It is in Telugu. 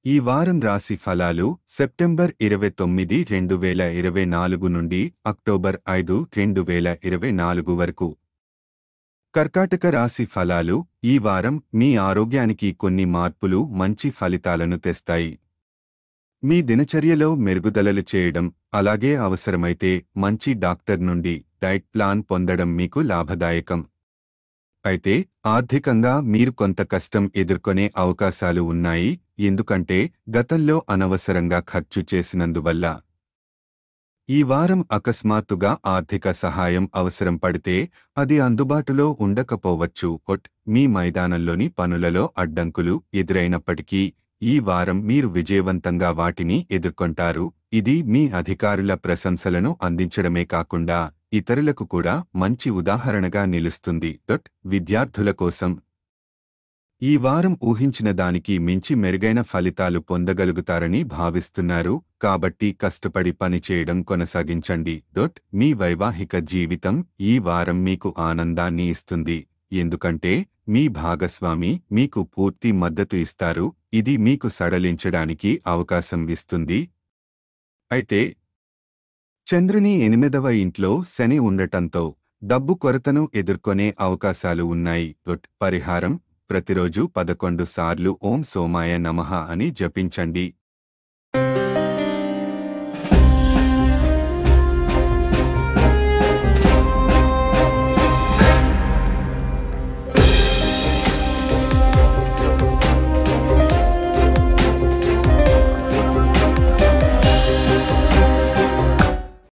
ఈ వారం రాశి ఫలాలు సెప్టెంబర్ ఇరవై తొమ్మిది రెండు వేల ఇరవై నాలుగు నుండి అక్టోబర్ ఐదు రెండు వేల ఇరవై నాలుగు వరకు కర్కాటక రాశి ఫలాలు ఈ వారం మీ ఆరోగ్యానికి కొన్ని మార్పులు మంచి ఫలితాలను తెస్తాయి మీ దినచర్యలో మెరుగుదలలు చేయడం అలాగే అవసరమైతే మంచి డాక్టర్ నుండి డైట్ ప్లాన్ పొందడం మీకు లాభదాయకం అయితే ఆర్థికంగా మీరు కొంత కష్టం ఎదుర్కొనే అవకాశాలు ఉన్నాయి ఎందుకంటే గతంలో అనవసరంగా ఖర్చు చేసినందువల్ల ఈ వారం అకస్మాత్తుగా ఆర్థిక సహాయం అవసరం పడితే అది అందుబాటులో ఉండకపోవచ్చు ఒట్ మీ మైదానంలోని పనులలో అడ్డంకులు ఎదురైనప్పటికీ ఈ వారం మీరు విజయవంతంగా వాటిని ఎదుర్కొంటారు ఇది మీ అధికారుల ప్రశంసలను అందించడమే కాకుండా ఇతరులకు కూడా మంచి ఉదాహరణగా నిలుస్తుంది డొట్ విద్యార్థుల కోసం ఈ వారం ఊహించిన దానికి మించి మెరుగైన ఫలితాలు పొందగలుగుతారని భావిస్తున్నారు కాబట్టి కష్టపడి పనిచేయడం కొనసాగించండి డొట్ మీ వైవాహిక జీవితం ఈ వారం మీకు ఆనందాన్ని ఇస్తుంది ఎందుకంటే మీ భాగస్వామి మీకు పూర్తి మద్దతు ఇస్తారు ఇది మీకు సడలించడానికి అవకాశం ఇస్తుంది అయితే చంద్రుని ఎనిమిదవ ఇంట్లో శని ఉండటంతో డబ్బు కొరతను ఎదుర్కొనే అవకాశాలు ఉన్నాయి డొట్ పరిహారం ప్రతిరోజు పదకొండు సార్లు ఓం సోమాయ నమః అని జపించండి